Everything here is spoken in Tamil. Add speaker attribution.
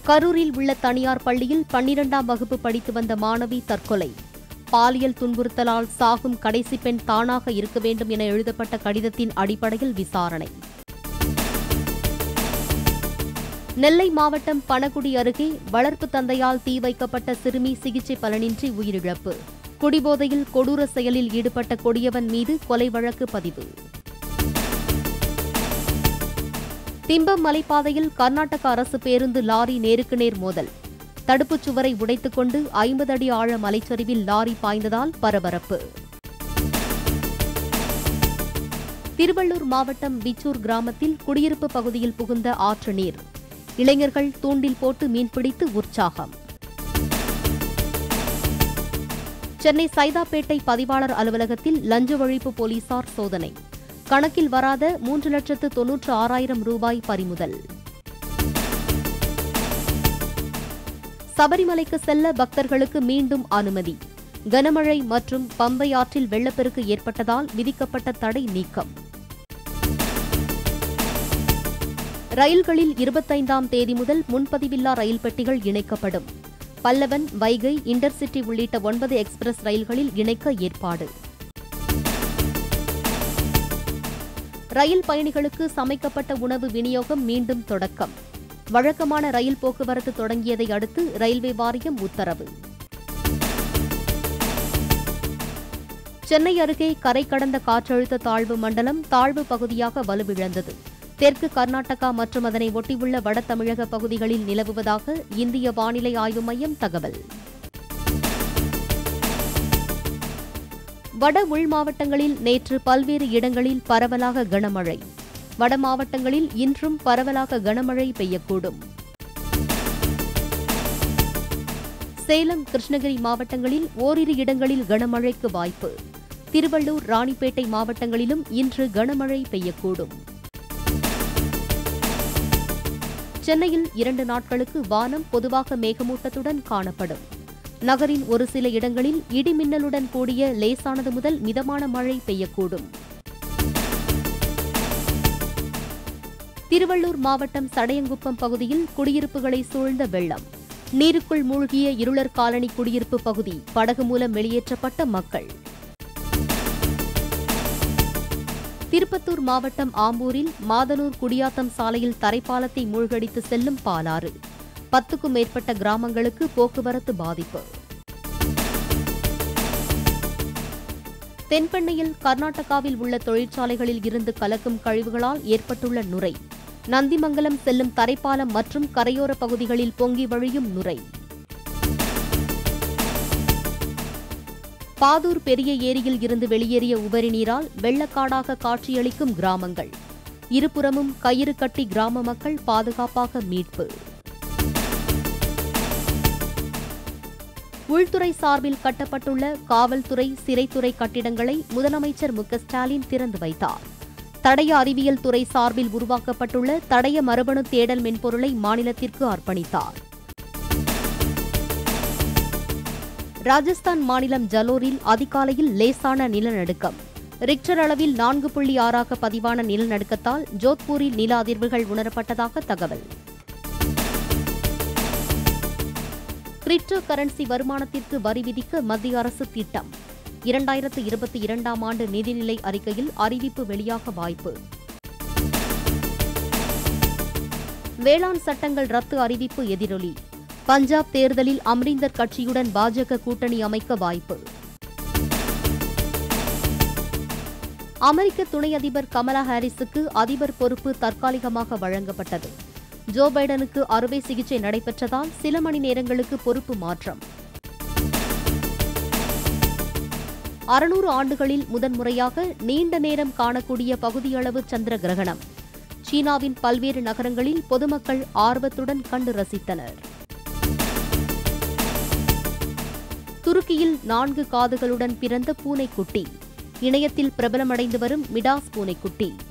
Speaker 1: கரூரில் உள்ள தனியார் பள்ளியில் பன்னிரண்டாம் வகுப்பு படித்து வந்த மாணவி தற்கொலை பாலியல் துன்புறுத்தலால் சாகும் கடைசி பெண் தானாக இருக்க வேண்டும் என எழுதப்பட்ட கடிதத்தின் அடிப்படையில் விசாரணை நெல்லை மாவட்டம் பணகுடி அருகே வளர்ப்பு தந்தையால் தீ வைக்கப்பட்ட சிறுமி சிகிச்சை பலனின்றி உயிரிழப்பு குடிபோதையில் கொடூர செயலில் ஈடுபட்ட கொடியவன் மீது கொலை வழக்கு பதிவு திம்பம் மலைப்பாதையில் கர்நாடக அரசு பேருந்து லாரி நேருக்கு நேர் மோதல் தடுப்புச் சுவரை உடைத்துக் கொண்டு ஐம்பது அடி ஆழ மலைச்சரிவில் லாரி பாய்ந்ததால் பரபரப்பு திருவள்ளூர் மாவட்டம் விச்சூர் கிராமத்தில் குடியிருப்பு பகுதியில் புகுந்த ஆற்று நீர் இளைஞர்கள் தூண்டில் போட்டு மீன்பிடித்து உற்சாகம் சென்னை சைதாப்பேட்டை பதிவாளர் அலுவலகத்தில் லஞ்ச ஒழிப்பு போலீசார் சோதனை கணக்கில் வராத மூன்று லட்சத்து தொன்னூற்று ஆறாயிரம் ரூபாய் பறிமுதல் சபரிமலைக்கு செல்ல பக்தர்களுக்கு மீண்டும் அனுமதி கனமழை மற்றும் பம்பை ஆற்றில் வெள்ளப்பெருக்கு ஏற்பட்டதால் விதிக்கப்பட்ட தடை நீக்கம் ரயில்களில் இருபத்தைந்தாம் தேதி முதல் முன்பதிவில்லா ரயில் பெட்டிகள் இணைக்கப்படும் பல்லவன் வைகை இன்டர்சிட்டி உள்ளிட்ட ஒன்பது எக்ஸ்பிரஸ் ரயில்களில் இணைக்க ஏற்பாடு ரயில் பயணிகளுக்கு சமைக்கப்பட்ட உணவு விநியோகம் மீண்டும் தொடக்கம் வழக்கமான ரயில் போக்குவரத்து தொடங்கியதை அடுத்து ரயில்வே வாரியம் உத்தரவு சென்னை அருகே கரை கடந்த காற்றழுத்த தாழ்வு மண்டலம் தாழ்வு பகுதியாக வலுவிழந்தது தெற்கு கர்நாடகா மற்றும் அதனை ஒட்டியுள்ள வட தமிழக பகுதிகளில் நிலவுவதாக இந்திய வானிலை ஆய்வு மையம் தகவல் வட உள் மாவட்டங்களில் நேற்று பல்வேறு இடங்களில் பரவலாக கனமழை வட மாவட்டங்களில் இன்றும் பரவலாக கனமழை பெய்யக்கூடும் சேலம் கிருஷ்ணகிரி மாவட்டங்களில் ஓரிரு இடங்களில் கனமழைக்கு வாய்ப்பு திருவள்ளூர் ராணிப்பேட்டை மாவட்டங்களிலும் இன்று கனமழை பெய்யக்கூடும் சென்னையில் இரண்டு நாட்களுக்கு வானம் பொதுவாக மேகமூட்டத்துடன் காணப்படும் நகரின் ஒரு சில இடங்களில் இடிமின்னலுடன் கூடிய லேசானது முதல் மிதமான மழை பெய்யக்கூடும் திருவள்ளூர் மாவட்டம் சடையங்குப்பம் பகுதியில் குடியிருப்புகளை சூழ்ந்த வெள்ளம் நீருக்குள் மூழ்கிய இருளர் காலனி குடியிருப்பு பகுதி படகு மூலம் வெளியேற்றப்பட்ட மக்கள் திருப்பத்தூர் மாவட்டம் ஆம்பூரில் மாதனூர் குடியாத்தம் சாலையில் தரைப்பாலத்தை மூழ்கடித்து செல்லும் பாலாறு பத்துக்கும் மேற்பட்ட கிராமங்களுக்கு போக்குவரத்து பாதிப்பு தென்பெண்ணையில் கர்நாடகாவில் உள்ள தொழிற்சாலைகளில் இருந்து கலக்கும் கழிவுகளால் ஏற்பட்டுள்ள நுரை நந்திமங்கலம் செல்லும் தரைப்பாலம் மற்றும் கரையோர பகுதிகளில் பொங்கி வழியும் நுரை பாதூர் பெரிய ஏரியில் இருந்து வெளியேறிய உபரி நீரால் வெள்ளக்காடாக காட்சியளிக்கும் கிராமங்கள் இருபுறமும் கயிறு கட்டி கிராம மக்கள் பாதுகாப்பாக மீட்பு உள்துறை சார்பில் கட்டப்பட்டுள்ள காவல்துறை சிறைத்துறை கட்டிடங்களை முதலமைச்சர் மு க ஸ்டாலின் திறந்து வைத்தார் தடய அறிவியல் துறை சார்பில் உருவாக்கப்பட்டுள்ள தடய மரபணு தேடல் மென்பொருளை மாநிலத்திற்கு அர்ப்பணித்தார் ராஜஸ்தான் மாநிலம் ஜலோரில் அதிகாலையில் லேசான நிலநடுக்கம் ரிக்டர் அளவில் நான்கு புள்ளி ஆறாக பதிவான நிலநடுக்கத்தால் ஜோத்பூரில் நில அதிர்வுகள் உணரப்பட்டதாக தகவல் கிரிப்டோ கரன்சி வருமானத்திற்கு வரி விதிக்க மத்திய அரசு திட்டம் இரண்டாயிரத்து இருபத்தி இரண்டாம் ஆண்டு நிதிநிலை அறிக்கையில் அறிவிப்பு வெளியாக வாய்ப்பு வேளாண் சட்டங்கள் ரத்து அறிவிப்பு எதிரொலி பஞ்சாப் தேர்தலில் அம்ரிந்தர் கட்சியுடன் பாஜக கூட்டணி அமைக்க வாய்ப்பு அமெரிக்க துணை அதிபர் கமலா ஹாரிஸுக்கு அதிபர் பொறுப்பு தற்காலிகமாக வழங்கப்பட்டது ஜோ பைடனுக்கு அறுவை சிகிச்சை நடைபெற்றதால் சில மணி நேரங்களுக்கு பொறுப்பு மாற்றம் அறுநூறு ஆண்டுகளில் முதன்முறையாக நீண்ட நேரம் காணக்கூடிய பகுதியளவு சந்திர கிரகணம் சீனாவின் பல்வேறு நகரங்களில் பொதுமக்கள் ஆர்வத்துடன் கண்டு ரசித்தனர் துருக்கியில் நான்கு காதுகளுடன் பிறந்த பூனைக்குட்டி இணையத்தில் பிரபலமடைந்து வரும் மிடாஸ் பூனைக்குட்டி